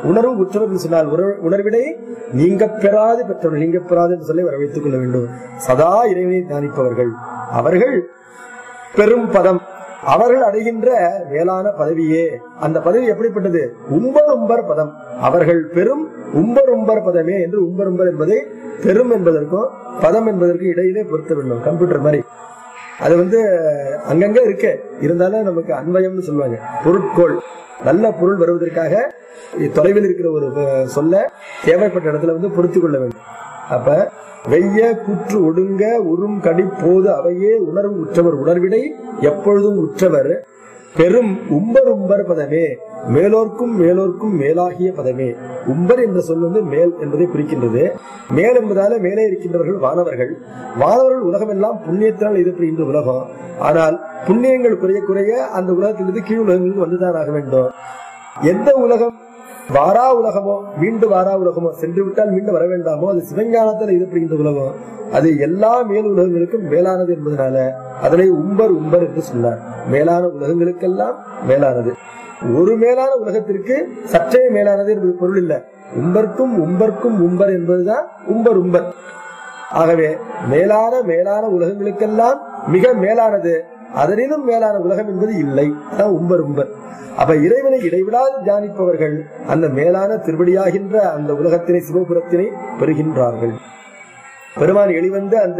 உணர்வு உற்றவர் என்று சொன்னால் உணர்- உணர்வினை நீங்க பெறாது பெற்றவர்கள் நீங்க பெறாது என்று சொல்லி வர வைத்துக் கொள்ள வேண்டும் சதா இறைவனை தியானிப்பவர்கள் அவர்கள் பெரும் பதம் அவர்கள் அடைகின்ற மேலான பதவியே அந்த பதவி எப்படிப்பட்டது உம்பர் உம்பர் பதம் அவர்கள் பெரும் உம்பர் உம்பர் பதமே என்று உம்பர் உம்பர் என்பதை பெரும் என்பதற்கும் பதம் என்பதற்கும் இடையிலே பொருத்த வேண்டும் கம்ப்யூட்டர் மாதிரி அது வந்து அங்கங்க இருக்கு இருந்தாலும் நமக்கு அன்வயம்னு சொல்லுவாங்க பொருட்கோள் நல்ல பொருள் வருவதற்காக தொலைவில் இருக்கிற ஒரு அஹ், சொல்ல தேவைப்பட்ட இடத்துல வந்து பொருத்திக் கொள்ள வேண்டும் அப்ப வெய்ய கூற்று ஒடுங்க உறும் கடி போது அவையே உணர்வு உற்றவர் உணர்விடை எப்பொழுதும் உற்றவர் பெரும் உம்பர் உம்பர் பதமே மேலோர்க்கும் மேலோர்க்கும் மேலாகிய பதமே உம்பர் என்ற சொல் வந்து மேல் என்பதை குறிக்கின்றது மேல் என்பதால மேலே இருக்கின்றவர்கள் வானவர்கள் வானவர்கள் உலகம் எல்லாம் புண்ணியத்தினால் எதிர்ப்புகின்ற உலகம் ஆனால் புண்ணியங்கள் குறைய குறைய அந்த உலகத்திலிருந்து கீழ் உலகங்களுக்கு வந்துதான் ஆக வேண்டும் எந்த உலகம் வாரா உலகமோ மீண்டும் வாரா உலகமோ சென்று விட்டால் மீண்டும் வர வேண்டாமோ அது சிவஞானத்தில் எதிர்ப்புகின்ற உலகம் அது எல்லா மேல் உலகங்களுக்கும் மேலானது என்பதனால அதனை உம்பர் உம்பர் என்று சொன்னார் மேலான உலகங்களுக்கெல்லாம் மேலானது ஒரு மேலான உலகத்திற்கு சற்றே மேலானது என்பது பொருள் இல்ல உம்பர்க்கும் உம்பர்க்கும் உம்பர் என்பதுதான் உம்பர் உம்பர் ஆகவே மேலான மேலான உலகங்களுக்கெல்லாம் மிக மேலானது அதனிலும் மேலான உலகம் என்பது இல்லை அதான் உம்பர் உம்பர் அப்ப இறைவனை இடைவிடாது தியானிப்பவர்கள் அந்த மேலான திருவடியாகின்ற அந்த உலகத்தினை சிவபுரத்தினை பெறுகின்றார்கள் பெருமான் எளிவந்து அந்த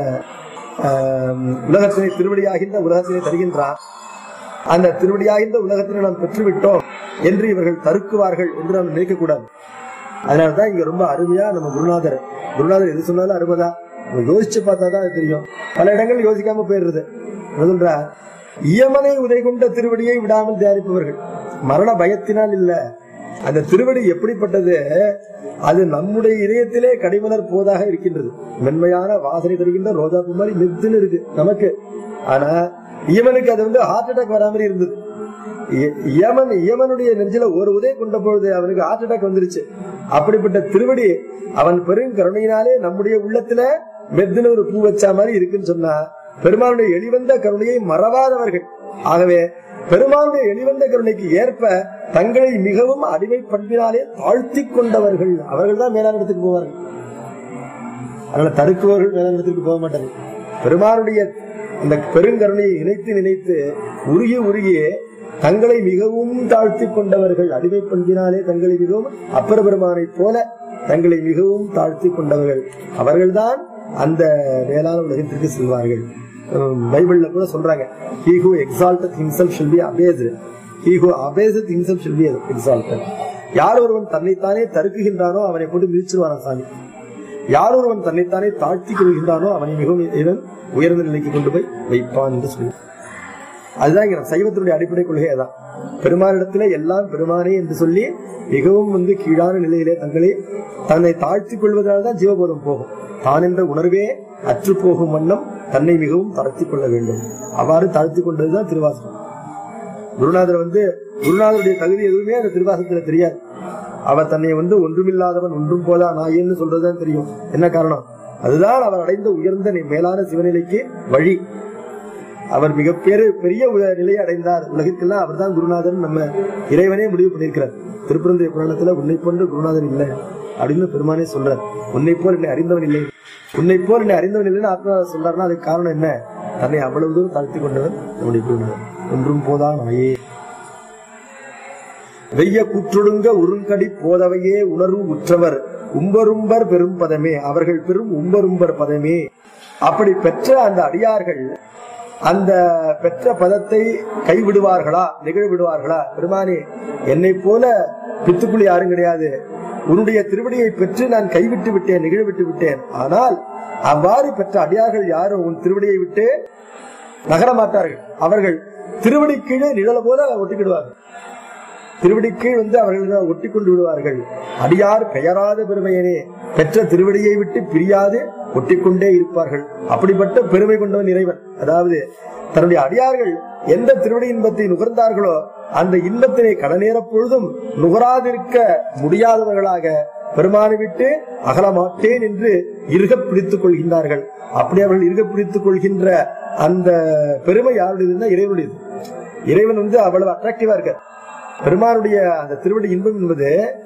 ஆம், உலகத்தினை திருவடியாகின்ற உலகத்தினை தருகின்றார் அந்த திருவடியாகின்ற உலகத்தினை நாம் பெற்றுவிட்டோம் என்று இவர்கள் தருக்குவார்கள் என்று நாம் நினைக்கக்கூடாது அதனாலதான் இங்க ரொம்ப அருமையா நம்ம குருநாதர் குருநாதர் எது சொன்னாலும் அருமைதான் நம்ம யோசிச்சு பார்த்தா தான் அது தெரியும் பல இடங்கள் யோசிக்காம போயிடுறது என்ன சொல்றார் இயமனை உதை கொண்ட திருவடியை விடாமல் தியானிப்பவர்கள் மரண பயத்தினால் இல்ல அந்த திருவடி எப்படிப்பட்டது அது நம்முடைய இதயத்திலே கடிமலர் போதாக இருக்கின்றது மென்மையான வாசனை தருகின்ற ரோஜா பூ மாதிரி மெத்துன்னு இருக்கு நமக்கு ஆனா இயமனுக்கு அது வந்து ஹார்ட் அட்டாக் வராமல் இருந்தது இ- யமன் யமனுடைய நெஞ்சில ஒரு உதய கொண்ட பொழுது அவனுக்கு ஹார்ட் அட்டாக் வந்துருச்சு அப்படிப்பட்ட திருவடி அவன் பெருங்கருணையினாலே நம்முடைய உள்ளத்துல மெத்துன ஒரு பூ வச்ச மாதிரி இருக்குன்னு சொன்னா பெருமானுடைய எளிவந்த கருணையை மறவாதவர்கள் ஆகவே பெருமானுடைய எளிவந்த கருணைக்கு ஏற்ப தங்களை மிகவும் அடிமை பண்பினாலே தாழ்த்தி கொண்டவர்கள் அவர்கள் தான் மேலான இடத்துக்கு போவார்கள் அதனால தடுக்குவர்கள் மேலான இடத்திற்கு போக மாட்டார்கள் பெருமானுடைய அந்த பெருங்கருணையை நினைத்து நினைத்து உருகி உருகி தங்களை மிகவும் தாழ்த்தி கொண்டவர்கள் அடிமை பண்பினாலே தங்களை மிகவும் அப்பர பெருமானைப் போல தங்களை மிகவும் தாழ்த்தி கொண்டவர்கள் அவர்கள்தான் அந்த மேலான உலகத்திற்கு செல்வார்கள் உம், பைபிள்ல கூட சொல்றாங்க he who exalteth himself shall be abased he who abaseth himself shall be exalted யார் ஒருவன் தன்னைத்தானே தருக்குகின்றானோ அவனை போட்டு மிதிச்சிருவான சாமி யார் ஒருவன் தன்னைத்தானே தாழ்த்தி கொள்கின்றானோ அவனை மிகவும் இறைவன் உயர்ந்த நிலைக்கு கொண்டு போய் வைப்பான் என்று சொல்லி அதுதான் இங்க சைவத்தினுடைய அடிப்படை கொள்கை அதான் பெருமானிடத்திலே எல்லாம் பெருமானே என்று சொல்லி மிகவும் வந்து கீழான நிலையிலே தங்களை தன்னை தாழ்த்திக் கொள்வதால் தான் ஜீவபோதம் போகும் தான் என்ற உணர்வே அற்று போகும் வண்ணம் தன்னை மிகவும் தாழ்த்திக் கொள்ள வேண்டும் அவ்வாறு தாழ்த்திக் கொண்டதுதான் திருவாசகம் குருநாதர் வந்து குருநாதருடைய தகுதி எதுவுமே அந்த திருவாசகத்துல தெரியாது அவர் தன்னை வந்து ஒன்றுமில்லாதவன் ஒன்றும் போதா நாயேன்னு சொல்றதுதான் தெரியும் என்ன காரணம் அதுதான் அவர் அடைந்த உயர்ந்த நி- மேலான சிவநிலைக்கு வழி அவர் மிக பெரு பெரிய உய- நிலையை அடைந்தார் உலகிற்கெல்லாம் அவர் தான் குருநாதன் நம்ம இறைவனே முடிவு பண்ணியிருக்கிறார் திருப்பரந்தைய புராணத்துல உன்னை போன்று குருநாதன் இல்லை அப்படின்னு பெருமானே சொல்றார் உன்னை போல் என்னை அறிந்தவன் இல்லை உன்னை போல் என்னை அறிந்தவன் இல்லைன்னு ஆத்மா சொல்றாருன்னா அதுக்கு காரணம் என்ன தன்னை அவ்வளவு தூரம் தாழ்த்தி கொண்டவன் நம்முடைய குருநாதன் ஒன்றும் போதா நாயே வெய்ய கூற்றொடுங்க உருங்கடி போதவையே உணர்வு உற்றவர் உம்பரும்பர் பெரும் பதமே அவர்கள் பெரும் உம்பரும்பர் பதமே அப்படி பெற்ற அந்த அடியார்கள் அந்த பெற்ற பதத்தை கைவிடுவார்களா நிகழ்விடுவார்களா பெருமானே என்னை போல பித்துக்குழி யாரும் கிடையாது உன்னுடைய திருவடியை பெற்று நான் கைவிட்டு விட்டேன் நிகழ்விட்டு விட்டேன் ஆனால் அவ்வாறு பெற்ற அடியார்கள் யாரும் உன் திருவடியை விட்டு நகர மாட்டார்கள் அவர்கள் திருவடி கீழே நிழல போல ஒட்டிக்கிடுவார்கள் திருவடி கீழ் வந்து அவர்கள் ஒட்டி கொண்டு விடுவார்கள் அடியார் பெயராத பெருமையனே பெற்ற திருவடியை விட்டு பிரியாது ஒட்டிக்கொண்டே இருப்பார்கள் அப்படிப்பட்ட பெருமை கொண்டவன் இறைவன் அதாவது தன்னுடைய அடியார்கள் எந்த திருவடி இன்பத்தை நுகர்ந்தார்களோ அந்த இன்பத்தினை கடநேர பொழுதும் நுகராதிருக்க முடியாதவர்களாக பெருமானை விட்டு அகல மாட்டேன் என்று இருக பிடித்துக் கொள்கின்றார்கள் அப்படி அவர்கள் இருக பிடித்துக் கொள்கின்ற அந்த பெருமை யாருடையதுன்னா இறைவனுடையது இறைவன் வந்து அவ்வளவு அட்ராக்டிவா இருக்க பெருமானுடைய அந்த திருவடி இன்பம் என்பது